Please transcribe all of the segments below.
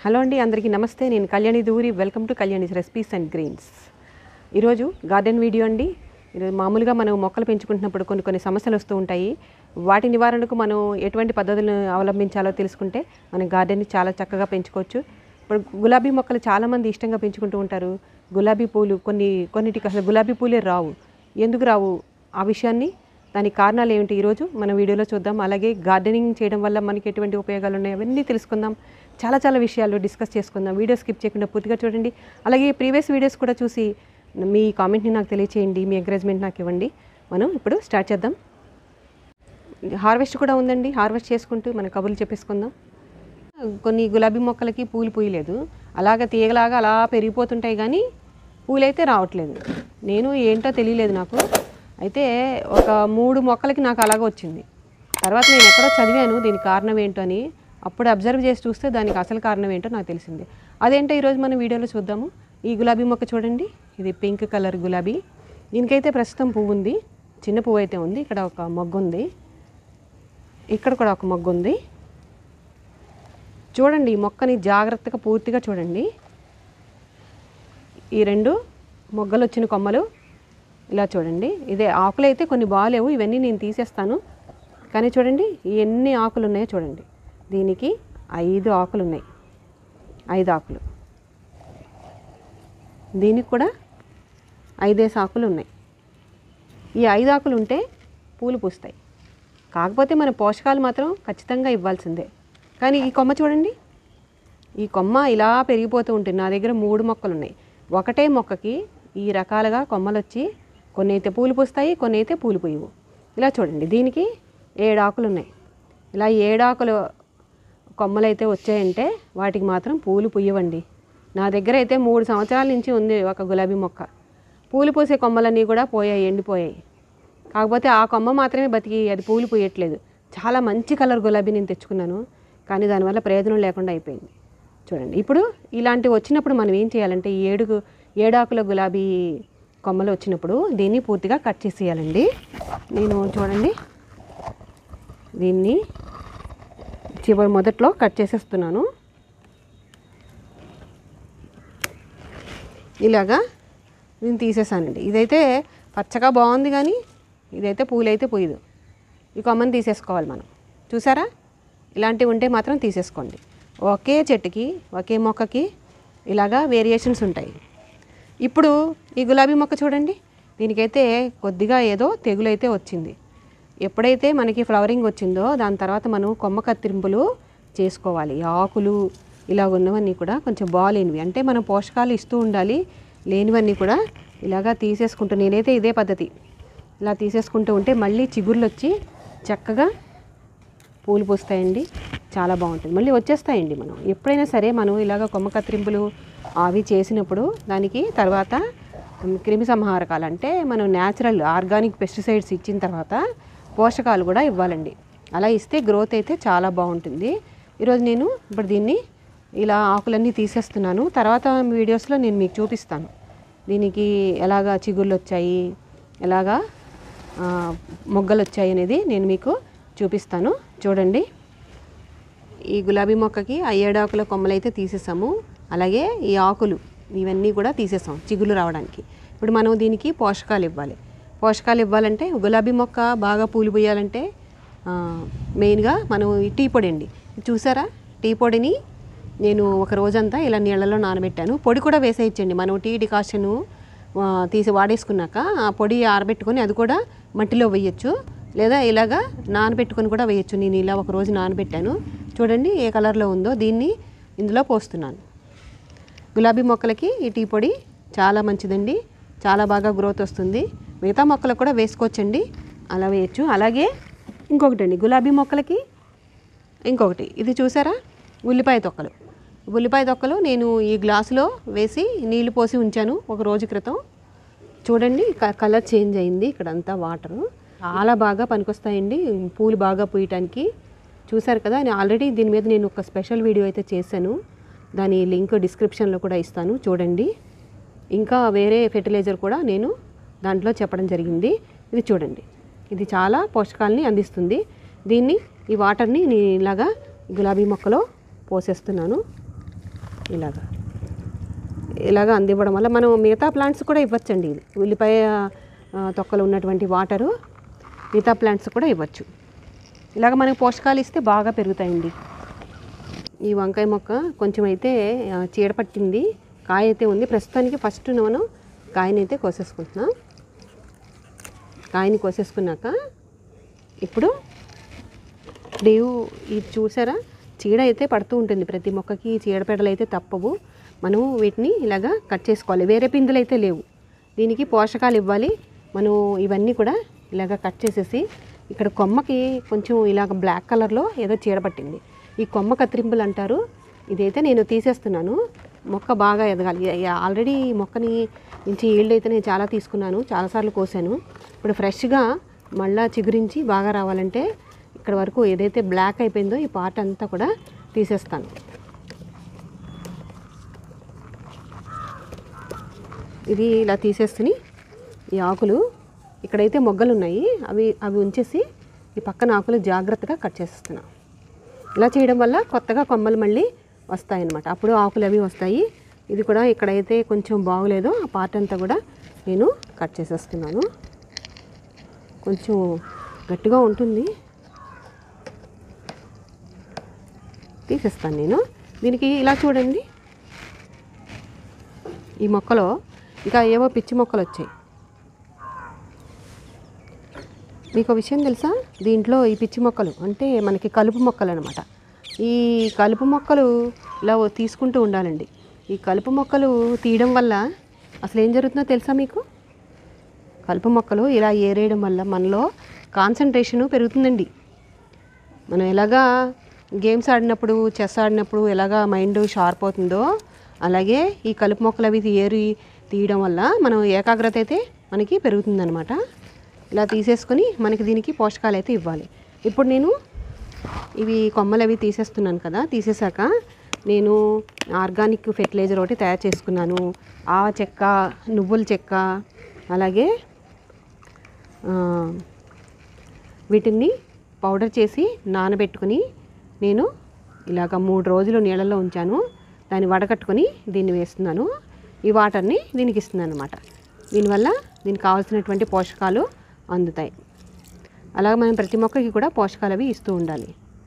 hello అండి అందరికీ నమస్తే నేను Kalyani Doori welcome to Kalyani's recipes and greens ఈరోజు గార్డెన్ వీడియో అండి ఈరోజు మామూలుగా మనం మొక్కలు పెంచుకుంటున్నప్పుడు కొన్ని కొన్ని సమస్యలు వస్తూ ఉంటాయి వాటి నివారణకు మనం ఎటువంటి పద్ధతులను అవలంబించాలో తెలుసుకుంటే మన గార్డెన్ని చాలా చక్కగా పెంచుకోవచ్చు ఇప్పుడు గులాబీ మొక్కలు చాలామంది ఇష్టంగా పెంచుకుంటూ ఉంటారు గులాబీ పూలు కొన్ని కొన్నిటికి అసలు గులాబీ పూలే రావు ఎందుకు రావు ఆ విషయాన్ని దానికి కారణాలు ఏమిటి ఈరోజు మన వీడియోలో చూద్దాం అలాగే గార్డెనింగ్ చేయడం వల్ల మనకి ఎటువంటి ఉపయోగాలు ఉన్నాయి అవన్నీ తెలుసుకుందాం చాలా చాలా విషయాలు డిస్కస్ చేసుకుందాం వీడియో స్కిప్ చేయకుండా పూర్తిగా చూడండి అలాగే ప్రీవియస్ వీడియోస్ కూడా చూసి మీ కామెంట్ని నాకు తెలియచేయండి మీ ఎంకరేజ్మెంట్ నాకు ఇవ్వండి మనం ఇప్పుడు స్టార్ట్ చేద్దాం హార్వెస్ట్ కూడా ఉందండి హార్వెస్ట్ చేసుకుంటూ మన కబుర్లు చెప్పేసుకుందాం కొన్ని గులాబీ మొక్కలకి పూలు పూయలేదు అలాగ తీగలాగా అలా పెరిగిపోతుంటాయి కానీ పూలైతే రావట్లేదు నేను ఏంటో తెలియలేదు నాకు అయితే ఒక మూడు మొక్కలకి నాకు అలాగ వచ్చింది తర్వాత నేను ఎక్కడో చదివాను దీనికి కారణం ఏంటో అని అప్పుడు అబ్జర్వ్ చేసి చూస్తే దానికి అసలు కారణం ఏంటో నాకు తెలిసింది అదేంటో ఈరోజు మనం వీడియోలో చూద్దాము ఈ గులాబీ మొక్క చూడండి ఇది పింక్ కలర్ గులాబీ దీనికైతే ప్రస్తుతం పువ్వు ఉంది చిన్న పువ్వు అయితే ఉంది ఇక్కడ ఒక మొగ్గు ఉంది ఇక్కడ కూడా ఒక మొగ్గు ఉంది చూడండి ఈ మొక్కని జాగ్రత్తగా పూర్తిగా చూడండి ఈ రెండు మొగ్గలు వచ్చిన కొమ్మలు ఇలా చూడండి ఇదే ఆకులు అయితే కొన్ని బాగాలేవు ఇవన్నీ నేను తీసేస్తాను కానీ చూడండి ఎన్ని ఆకులు ఉన్నాయో చూడండి దీనికి ఐదు ఆకులు ఉన్నాయి ఐదు ఆకులు దీనికి కూడా ఐదేసి ఆకులు ఉన్నాయి ఈ ఐదు ఆకులు ఉంటే పూలు పూస్తాయి కాకపోతే మన పోషకాలు మాత్రం ఖచ్చితంగా ఇవ్వాల్సిందే కానీ ఈ కొమ్మ చూడండి ఈ కొమ్మ ఇలా పెరిగిపోతూ ఉంటుంది నా దగ్గర మూడు మొక్కలు ఉన్నాయి ఒకటే మొక్కకి ఈ రకాలుగా కొమ్మలు వచ్చి కొన్ని అయితే పూలు పూస్తాయి కొన్ని అయితే పూలు పూయవు ఇలా చూడండి దీనికి ఏడు ఆకులు ఉన్నాయి ఇలా ఏడాకులు కొమ్మలు అయితే వచ్చాయంటే వాటికి మాత్రం పూలు పుయ్యవండి నా దగ్గర అయితే మూడు సంవత్సరాల నుంచి ఉంది ఒక గులాబీ మొక్క పూలు పూసే కొమ్మలన్నీ కూడా పోయాయి ఎండిపోయాయి కాకపోతే ఆ కొమ్మ మాత్రమే బతికి అది పూలు పూయట్లేదు చాలా మంచి కలర్ గులాబీ నేను తెచ్చుకున్నాను కానీ దానివల్ల ప్రయోజనం లేకుండా అయిపోయింది చూడండి ఇప్పుడు ఇలాంటివి వచ్చినప్పుడు మనం ఏం చేయాలంటే ఈ ఏడుగు ఏడాకుల గులాబీ కొమ్మలు వచ్చినప్పుడు దీన్ని పూర్తిగా కట్ చేసేయాలండి నేను చూడండి దీన్ని చివరి మొదట్లో కట్ చేసేస్తున్నాను ఇలాగా నేను తీసేసానండి ఇదైతే పచ్చగా బాగుంది కానీ ఇదైతే పూలైతే పూయదు ఈ కొమ్మని తీసేసుకోవాలి మనం చూసారా ఇలాంటివి ఉంటే మాత్రం తీసేసుకోండి ఒకే చెట్టుకి ఒకే మొక్కకి ఇలాగా వేరియేషన్స్ ఉంటాయి ఇప్పుడు ఈ గులాబీ మొక్క చూడండి దీనికైతే కొద్దిగా ఏదో తెగులైతే వచ్చింది ఎప్పుడైతే మనకి ఫ్లవరింగ్ వచ్చిందో దాని తర్వాత మనం కొమ్మ కత్తిరింపులు చేసుకోవాలి ఈ ఆకులు ఇలా ఉన్నవన్నీ కూడా కొంచెం బాగాలేనివి అంటే మనం పోషకాలు ఇస్తూ ఉండాలి లేనివన్నీ కూడా ఇలాగా తీసేసుకుంటూ నేనైతే ఇదే పద్ధతి ఇలా తీసేసుకుంటూ ఉంటే మళ్ళీ చిగుర్లు వచ్చి చక్కగా పూలు పూస్తాయండి చాలా బాగుంటుంది మళ్ళీ వచ్చేస్తాయండి మనం ఎప్పుడైనా సరే మనం ఇలాగ కొమ్మ కత్తిరింపులు అవి చేసినప్పుడు దానికి తర్వాత ఉమ్, క్రిమి సంహారకాలు అంటే మనం న్యాచురల్ ఆర్గానిక్ పెస్టిసైడ్స్ ఇచ్చిన తర్వాత పోషకాలు కూడా ఇవ్వాలండి అలా ఇస్తే గ్రోత్ అయితే చాలా బాగుంటుంది ఈరోజు నేను ఇప్పుడు దీన్ని ఇలా ఆకులన్నీ తీసేస్తున్నాను తర్వాత వీడియోస్లో నేను మీకు చూపిస్తాను దీనికి ఎలాగా చిగుళ్ళు వచ్చాయి ఎలాగా ఆ, మొగ్గలు వచ్చాయి అనేది నేను మీకు చూపిస్తాను చూడండి ఈ గులాబీ మొక్కకి ఆ ఏడాకుల కొమ్మలు అయితే తీసేసాము అలాగే ఈ ఆకులు ఇవన్నీ కూడా తీసేసాం చిగులు రావడానికి ఇప్పుడు మనం దీనికి పోషకాలు ఇవ్వాలి పోషకాలు ఇవ్వాలంటే గులాబీ మొక్క బాగా పూలు పూయాలంటే ఆ, మెయిన్గా మనం ఈ టీ పొడి అండి చూసారా టీ పొడిని నేను ఒక రోజంతా ఇలా నీళ్ళలో నానబెట్టాను పొడి కూడా వేసేయచ్చండి మనం టీ డికాషను ఆ, తీసి వాడేసుకున్నాక ఆ పొడి ఆరబెట్టుకొని అది కూడా మట్టిలో వేయచ్చు లేదా ఇలాగా నానబెట్టుకొని కూడా వేయచ్చు నేను ఇలా ఒక రోజు నానబెట్టాను చూడండి ఏ కలర్లో ఉందో దీన్ని ఇందులో పోస్తున్నాను గులాబీ మొక్కలకి ఈ టీ పొడి చాలా మంచిదండి చాలా బాగా గ్రోత్ వస్తుంది మిగతా మొక్కలకు కూడా వేసుకోవచ్చండి అలా వేయచ్చు అలాగే ఇంకొకటి అండి గులాబీ మొక్కలకి ఇంకొకటి ఇది చూసారా ఉల్లిపాయ తొక్కలు ఉల్లిపాయ తొక్కలు నేను ఈ గ్లాసులో వేసి నీళ్లు పోసి ఉంచాను ఒక రోజు క్రితం చూడండి క- కలర్ చేంజ్ అయింది ఇక్కడంతా వాటరు చాలా బాగా పనికొస్తాయండి పూలు బాగా పూయటానికి చూసారు కదా నేను ఆల్రెడీ దీని మీద నేను ఒక స్పెషల్ వీడియో అయితే చేశాను దాని లింక్ డిస్క్రిప్షన్లో కూడా ఇస్తాను చూడండి ఇంకా వేరే ఫెర్టిలైజర్ కూడా నేను దాంట్లో చెప్పడం జరిగింది ఇది చూడండి ఇది చాలా పోషకాలని అందిస్తుంది దీన్ని ఈ వాటర్ని నేను ఇలాగా గులాబీ మొక్కలో పోసేస్తున్నాను ఇలాగా ఇలాగ అందివ్వడం వల్ల మనం మిగతా ప్లాంట్స్ కూడా ఇవ్వచ్చండి ఇది ఉల్లిపాయ ఆ, తొక్కలు ఉన్నటువంటి వాటరు మిగతా ప్లాంట్స్ కూడా ఇవ్వచ్చు ఇలాగ మనకి పోషకాలు ఇస్తే బాగా పెరుగుతాయండి ఈ వంకాయ మొక్క కొంచెం అయితే ఆ, చీడ పట్టింది కాయ అయితే ఉంది ప్రస్తుతానికి ఫస్ట్ మనం కాయని అయితే కోసేసుకుంటున్నాం కాయని కోసేసుకున్నాక ఇప్పుడు ఇప్పుడు ఇది చూసారా చీడ అయితే పడుతూ ఉంటుంది ప్రతి మొక్కకి చీడపెడలు అయితే తప్పవు మనం వీటిని ఇలాగా కట్ చేసుకోవాలి వేరే పిందులు అయితే లేవు దీనికి పోషకాలు ఇవ్వాలి మనం ఇవన్నీ కూడా ఇలాగ కట్ చేసేసి ఇక్కడ కొమ్మకి కొంచెం ఇలాగ బ్లాక్ కలర్లో ఏదో చీడ పట్టింది ఈ కొమ్మ కత్తిరింపులు అంటారు ఇదైతే నేను తీసేస్తున్నాను మొక్క బాగా ఎదగాలి ఆల్రెడీ మొక్కని నుంచి ఈల్డ్ అయితే నేను చాలా తీసుకున్నాను చాలాసార్లు కోసాను ఇప్పుడు ఫ్రెష్గా మళ్ళా చిగురించి బాగా రావాలంటే ఇక్కడ వరకు ఏదైతే బ్లాక్ అయిపోయిందో ఈ పార్ట్ అంతా కూడా తీసేస్తాను ఇది ఇలా తీసేస్తుని ఈ ఆకులు ఇక్కడైతే మొగ్గలు ఉన్నాయి అవి అవి ఉంచేసి ఈ పక్కన ఆకులు జాగ్రత్తగా కట్ చేసేస్తున్నా ఇలా చేయడం వల్ల కొత్తగా కొమ్మలు మళ్ళీ వస్తాయన్నమాట అప్పుడు ఆకులు అవి వస్తాయి ఇది కూడా ఇక్కడైతే కొంచెం బాగోలేదో ఆ పార్ట్ అంతా కూడా నేను కట్ చేసేస్తున్నాను కొంచెం గట్టిగా ఉంటుంది తీసేస్తాను నేను దీనికి ఇలా చూడండి ఈ మొక్కలో ఇంకా ఏవో పిచ్చి మొక్కలు వచ్చాయి మీకు ఒక విషయం తెలుసా దీంట్లో ఈ పిచ్చి మొక్కలు అంటే మనకి కలుపు మొక్కలు అనమాట ఈ కలుపు మొక్కలు ఇలా ఓ తీసుకుంటూ ఉండాలండి ఈ కలుపు మొక్కలు తీయడం వల్ల అసలు ఏం జరుగుతుందో తెలుసా మీకు కలుపు మొక్కలు ఇలా ఏరేయడం వల్ల మనలో కాన్సన్ట్రేషను పెరుగుతుందండి మనం ఎలాగా గేమ్స్ ఆడినప్పుడు చెస్ ఆడినప్పుడు ఎలాగా మైండ్ షార్ప్ అవుతుందో అలాగే ఈ కలుపు మొక్కలు అవి ఏరి తీయడం వల్ల మనం ఏకాగ్రత అయితే మనకి పెరుగుతుందనమాట ఇలా తీసేసుకొని మనకి దీనికి పోషకాలు అయితే ఇవ్వాలి ఇప్పుడు నేను ఇవి కొమ్మలు అవి తీసేస్తున్నాను కదా తీసేశాక నేను ఆర్గానిక్ ఫెర్టిలైజర్ ఒకటి తయారు చేసుకున్నాను ఆవ చెక్క నువ్వుల చెక్క అలాగే ఆ, వీటిని పౌడర్ చేసి నానబెట్టుకుని నేను ఇలాగ మూడు రోజులు నీళ్ళల్లో ఉంచాను దాన్ని వడకట్టుకొని దీన్ని వేస్తున్నాను ఈ వాటర్ని దీనికి ఇస్తున్నాను అనమాట దీనివల్ల దీనికి కావాల్సినటువంటి పోషకాలు అందుతాయి అలాగే మనం ప్రతి మొక్కకి కూడా పోషకాలు అవి ఇస్తూ ఉండాలి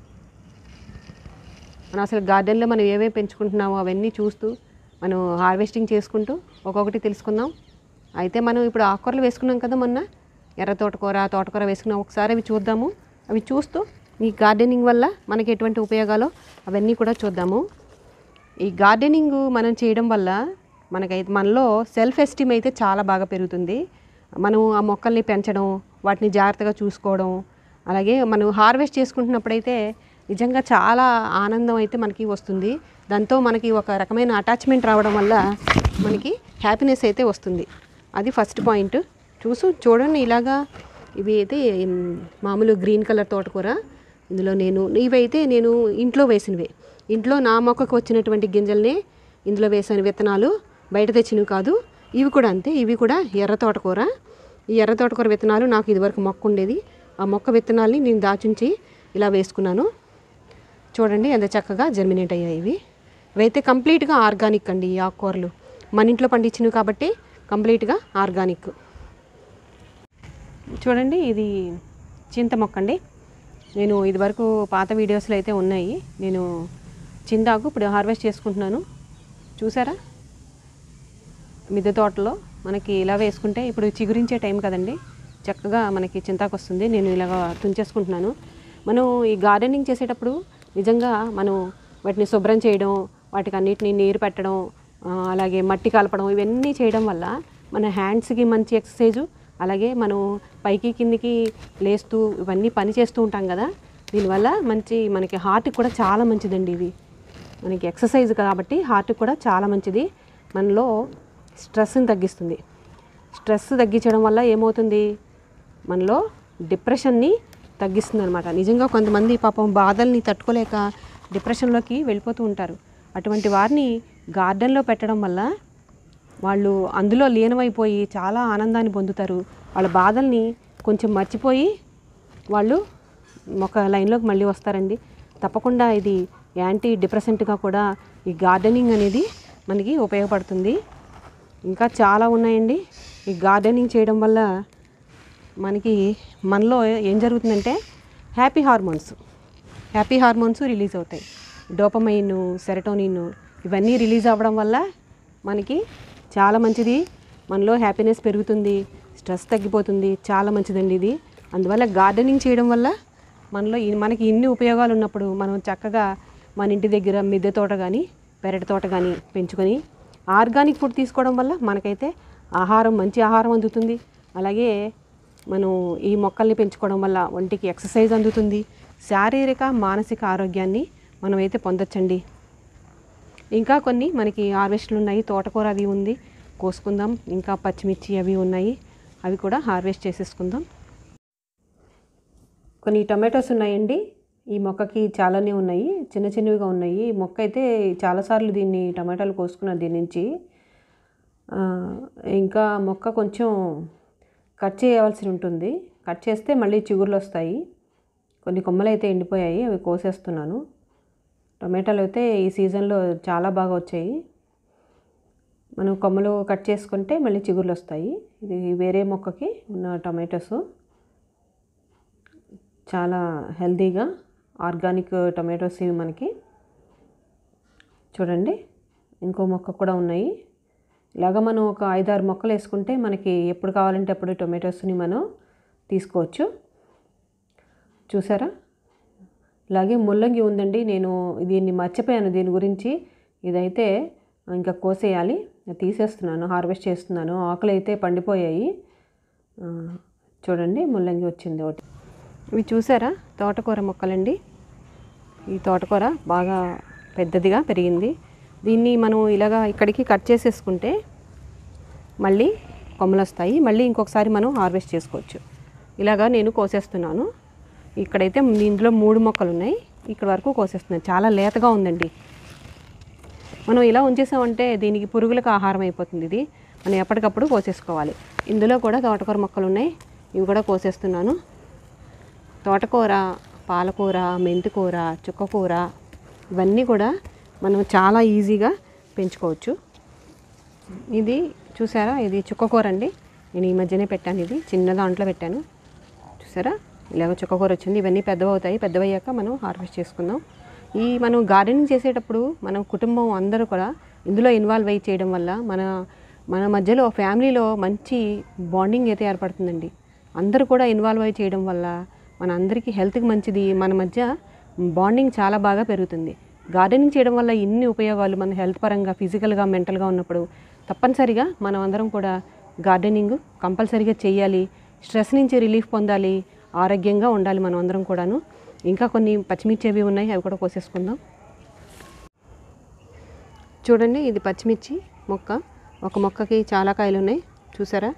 మనం అసలు గార్డెన్లో మనం ఏమేమి పెంచుకుంటున్నామో అవన్నీ చూస్తూ మనం హార్వెస్టింగ్ చేసుకుంటూ ఒక్కొక్కటి తెలుసుకుందాం అయితే మనం ఇప్పుడు ఆకుకూరలు వేసుకున్నాం కదా మొన్న ఎర్ర తోటకూర తోటకూర వేసుకున్నాం ఒకసారి అవి చూద్దాము అవి చూస్తూ ఈ గార్డెనింగ్ వల్ల మనకి ఎటువంటి ఉపయోగాలో అవన్నీ కూడా చూద్దాము ఈ గార్డెనింగ్ మనం చేయడం వల్ల మనకైతే మనలో సెల్ఫ్ ఎస్టీమ్ అయితే చాలా బాగా పెరుగుతుంది మనం ఆ మొక్కల్ని పెంచడం వాటిని జాగ్రత్తగా చూసుకోవడం అలాగే మనం హార్వెస్ట్ చేసుకుంటున్నప్పుడైతే నిజంగా చాలా ఆనందం అయితే మనకి వస్తుంది దాంతో మనకి ఒక రకమైన అటాచ్మెంట్ రావడం వల్ల మనకి హ్యాపీనెస్ అయితే వస్తుంది అది ఫస్ట్ పాయింట్ చూసు చూడండి ఇలాగా ఇవి అయితే ఉమ్, మామూలు గ్రీన్ కలర్ తోటకూర ఇందులో నేను ఇవైతే నేను ఇంట్లో వేసినవే ఇంట్లో నా మొక్కకు వచ్చినటువంటి గింజల్ని ఇందులో వేసాను విత్తనాలు బయట తెచ్చినవి కాదు ఇవి కూడా అంతే ఇవి కూడా ఎర్ర తోటకూర ఈ ఎర్ర తోటకూర విత్తనాలు నాకు ఇదివరకు మొక్క ఉండేది ఆ మొక్క విత్తనాల్ని నేను దాచుంచి ఇలా వేసుకున్నాను చూడండి ఎంత చక్కగా జర్మినేట్ అయ్యాయి ఇవి ఇవైతే కంప్లీట్గా ఆర్గానిక్ అండి ఈ ఆకుకూరలు మన ఇంట్లో పండించినవి కాబట్టి కంప్లీట్గా ఆర్గానిక్ చూడండి ఇది చింత మొక్క అండి నేను ఇదివరకు పాత వీడియోస్లో అయితే ఉన్నాయి నేను చింతాకు ఇప్పుడు హార్వెస్ట్ చేసుకుంటున్నాను చూసారా మిద్దె తోటలో మనకి ఇలా వేసుకుంటే ఇప్పుడు చిగురించే టైం కదండి చక్కగా మనకి చింతాకు వస్తుంది నేను ఇలాగ తుంచేసుకుంటున్నాను మనం ఈ గార్డెనింగ్ చేసేటప్పుడు నిజంగా మనం వాటిని శుభ్రం చేయడం వాటికి అన్నిటిని నీరు పెట్టడం ఆ, అలాగే మట్టి కలపడం ఇవన్నీ చేయడం వల్ల మన హ్యాండ్స్కి మంచి ఎక్సర్సైజు అలాగే మనం పైకి కిందికి లేస్తూ ఇవన్నీ పని చేస్తూ ఉంటాం కదా దీనివల్ల మంచి మనకి హార్ట్కి కూడా చాలా మంచిదండి ఇది మనకి ఎక్సర్సైజ్ కాబట్టి హార్ట్కి కూడా చాలా మంచిది మనలో స్ట్రెస్ని తగ్గిస్తుంది స్ట్రెస్ తగ్గించడం వల్ల ఏమవుతుంది మనలో డిప్రెషన్ని తగ్గిస్తుంది అనమాట నిజంగా కొంతమంది పాపం బాధల్ని తట్టుకోలేక డిప్రెషన్లోకి వెళ్ళిపోతూ ఉంటారు అటువంటి వారిని గార్డెన్లో పెట్టడం వల్ల వాళ్ళు అందులో లీనమైపోయి చాలా ఆనందాన్ని పొందుతారు వాళ్ళ బాధల్ని కొంచెం మర్చిపోయి వాళ్ళు ఒక లైన్లోకి మళ్ళీ వస్తారండి తప్పకుండా ఇది యాంటీ డిప్రెసెంట్గా కూడా ఈ గార్డెనింగ్ అనేది మనకి ఉపయోగపడుతుంది ఇంకా చాలా ఉన్నాయండి ఈ గార్డెనింగ్ చేయడం వల్ల మనకి మనలో ఏం జరుగుతుందంటే happy hormones happy hormones release అవుతాయి డోపమైన్ సెరటోనిన్ ఇవన్నీ రిలీజ్ అవ్వడం వల్ల మనకి చాలా మంచిది మనలో హ్యాపీనెస్ పెరుగుతుంది స్ట్రెస్ తగ్గిపోతుంది చాలా మంచిదండి ఇది అందువల్ల గార్డెనింగ్ చేయడం వల్ల మనలో ఇ- మనకి ఇన్ని ఉపయోగాలు ఉన్నప్పుడు మనం చక్కగా మన ఇంటి దగ్గర మిద్దె తోట కానీ పెరటి తోట కానీ పెంచుకొని ఆర్గానిక్ ఫుడ్ తీసుకోవడం వల్ల మనకైతే ఆహారం మంచి ఆహారం అందుతుంది అలాగే మనం ఈ మొక్కల్ని పెంచుకోవడం వల్ల ఒంటికి ఎక్సర్సైజ్ అందుతుంది శారీరక మానసిక ఆరోగ్యాన్ని మనమైతే పొందొచ్చండి ఇంకా కొన్ని మనకి హార్వెస్ట్లు ఉన్నాయి తోటకూర అది ఉంది కోసుకుందాం ఇంకా పచ్చిమిర్చి అవి ఉన్నాయి అవి కూడా హార్వెస్ట్ చేసేసుకుందాం కొన్ని టొమాటోస్ ఉన్నాయండి ఈ మొక్కకి చాలానే ఉన్నాయి చిన్న చిన్నవిగా ఉన్నాయి ఈ మొక్క అయితే చాలాసార్లు దీన్ని టమాటాలు కోసుకున్నాను దీని నుంచి ఆ, ఇంకా మొక్క కొంచెం కట్ చేయవలసి ఉంటుంది కట్ చేస్తే మళ్ళీ చిగుర్లు వస్తాయి కొన్ని కొమ్మలు అయితే ఎండిపోయాయి అవి కోసేస్తున్నాను టొమాటాలు అయితే ఈ సీజన్లో చాలా బాగా వచ్చాయి మనం కొమ్మలు కట్ చేసుకుంటే మళ్ళీ చిగుర్లు వస్తాయి ఇది వేరే మొక్కకి ఉన్న టొమాటోస్ చాలా హెల్తీగా ఆర్గానిక్ టొమాటోస్ ఇవి మనకి చూడండి ఇంకో మొక్క కూడా ఉన్నాయి ఇలాగ మనం ఒక ఐదారు మొక్కలు వేసుకుంటే మనకి ఎప్పుడు కావాలంటే అప్పుడు టొమాటోస్ని మనం తీసుకోవచ్చు చూసారా అలాగే ముల్లంగి ఉందండి నేను దీన్ని మర్చిపోయాను దీని గురించి ఇదైతే ఇంకా కోసేయాలి తీసేస్తున్నాను హార్వెస్ట్ చేస్తున్నాను ఆకులు అయితే పండిపోయాయి ఆ, చూడండి ముల్లంగి వచ్చింది ఒకటి ఇవి చూసారా తోటకూర మొక్కలండి ఈ తోటకూర బాగా పెద్దదిగా పెరిగింది దీన్ని మనం ఇలాగా ఇక్కడికి కట్ చేసేసుకుంటే మళ్ళీ కొమ్మలు వస్తాయి మళ్ళీ ఇంకొకసారి మనం హార్వెస్ట్ చేసుకోవచ్చు ఇలాగా నేను కోసేస్తున్నాను ఇక్కడైతే ఇందులో మూడు మొక్కలు ఉన్నాయి ఇక్కడ వరకు కోసేస్తున్నాను చాలా లేతగా ఉందండి మనం ఇలా ఉంచేసామంటే దీనికి పురుగులకు ఆహారం అయిపోతుంది ఇది మనం ఎప్పటికప్పుడు కోసేసుకోవాలి ఇందులో కూడా తోటకూర మొక్కలు ఉన్నాయి ఇవి కూడా కోసేస్తున్నాను తోటకూర పాలకూర మెంతికూర చుక్కకూర ఇవన్నీ కూడా మనం చాలా ఈజీగా పెంచుకోవచ్చు ఇది చూసారా ఇది చుక్కకూర అండి నేను ఈ మధ్యనే పెట్టాను ఇది చిన్న దాంట్లో పెట్టాను చూసారా ఇలాగ చుక్కకూర వచ్చింది ఇవన్నీ పెద్దవవుతాయి పెద్దవయ్యాక మనం హార్వెస్ట్ చేసుకుందాం ఈ మనం గార్డెనింగ్ చేసేటప్పుడు మనం కుటుంబం అందరూ కూడా ఇందులో ఇన్వాల్వ్ అయ్యి చేయడం వల్ల మన మన మధ్యలో ఫ్యామిలీలో మంచి బాండింగ్ అయితే ఏర్పడుతుందండి అందరూ కూడా ఇన్వాల్వ్ అయ్యి చేయడం వల్ల మన అందరికీ హెల్త్కి మంచిది మన మధ్య బాండింగ్ చాలా బాగా పెరుగుతుంది గార్డెనింగ్ చేయడం వల్ల ఇన్ని ఉపయోగాలు మన హెల్త్ పరంగా ఫిజికల్గా మెంటల్గా ఉన్నప్పుడు తప్పనిసరిగా మనం అందరం కూడా గార్డెనింగ్ కంపల్సరీగా చేయాలి స్ట్రెస్ నుంచి రిలీఫ్ పొందాలి ఆరోగ్యంగా ఉండాలి మనం అందరం కూడాను ఇంకా కొన్ని పచ్చిమిర్చి అవి ఉన్నాయి అవి కూడా కోసేసుకుందాం చూడండి ఇది పచ్చిమిర్చి మొక్క ఒక మొక్కకి చాలా కాయలు ఉన్నాయి చూసారా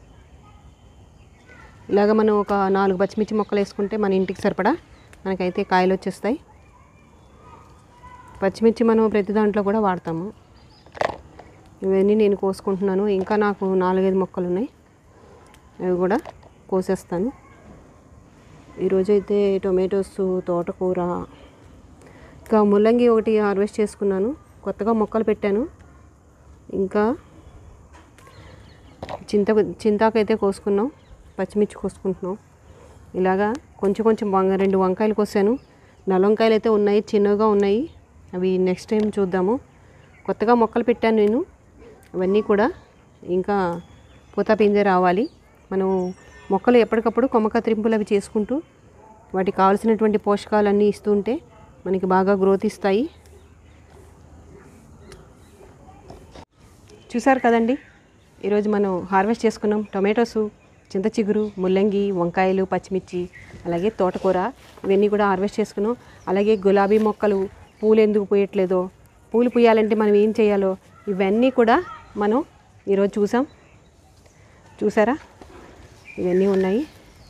ఇలాగ మనం ఒక నాలుగు పచ్చిమిర్చి మొక్కలు వేసుకుంటే మన ఇంటికి సరిపడా మనకైతే కాయలు వచ్చేస్తాయి పచ్చిమిర్చి మనం ప్రతి దాంట్లో కూడా వాడతాము ఇవన్నీ నేను కోసుకుంటున్నాను ఇంకా నాకు నాలుగైదు మొక్కలు ఉన్నాయి అవి కూడా కోసేస్తాను ఈరోజు అయితే టొమాటోస్ తోటకూర ఇంకా ముల్లంగి ఒకటి హార్వెస్ట్ చేసుకున్నాను కొత్తగా మొక్కలు పెట్టాను ఇంకా చింత చింతాకైతే కోసుకున్నాం పచ్చిమిర్చి కోసుకుంటున్నాం ఇలాగా కొంచెం కొంచెం వంగ రెండు వంకాయలు కోసాను నల్ల వంకాయలు అయితే ఉన్నాయి చిన్నగా ఉన్నాయి అవి నెక్స్ట్ టైం చూద్దాము కొత్తగా మొక్కలు పెట్టాను నేను అవన్నీ కూడా ఇంకా పూత పింజ రావాలి మనం మొక్కలు ఎప్పటికప్పుడు కొమ్మ కత్తిరింపులు అవి చేసుకుంటూ వాటికి కావాల్సినటువంటి పోషకాలన్నీ ఇస్తూ ఉంటే మనకి బాగా గ్రోత్ ఇస్తాయి చూసారు కదండి ఈరోజు మనం హార్వెస్ట్ చేసుకున్నాం టొమాటోసు చింత చిగురు ముల్లంగి వంకాయలు పచ్చిమిర్చి అలాగే తోటకూర ఇవన్నీ కూడా హార్వెస్ట్ చేసుకున్నాం అలాగే గులాబీ మొక్కలు పూలు ఎందుకు పూయట్లేదో పూలు పూయాలంటే మనం ఏం చేయాలో ఇవన్నీ కూడా మనం ఈరోజు చూసాం చూసారా ఇవన్నీ ఉన్నాయి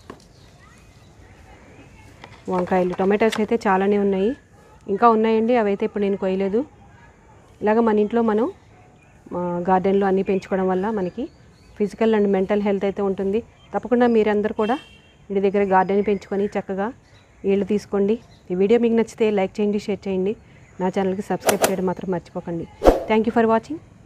వంకాయలు టొమాటోస్ అయితే చాలానే ఉన్నాయి ఇంకా ఉన్నాయండి అవైతే ఇప్పుడు నేను కొయ్యలేదు ఇలాగ మన ఇంట్లో మనం మా గార్డెన్లో అన్నీ పెంచుకోవడం వల్ల మనకి ఫిజికల్ అండ్ మెంటల్ హెల్త్ అయితే ఉంటుంది తప్పకుండా మీరందరూ కూడా ఇంటి దగ్గర గార్డెన్ పెంచుకొని చక్కగా నీళ్ళు తీసుకోండి ఈ వీడియో మీకు నచ్చితే లైక్ చేయండి షేర్ చేయండి నా ఛానల్కి సబ్స్క్రైబ్ చేయడం మాత్రం మర్చిపోకండి థ్యాంక్ యూ ఫర్ వాచింగ్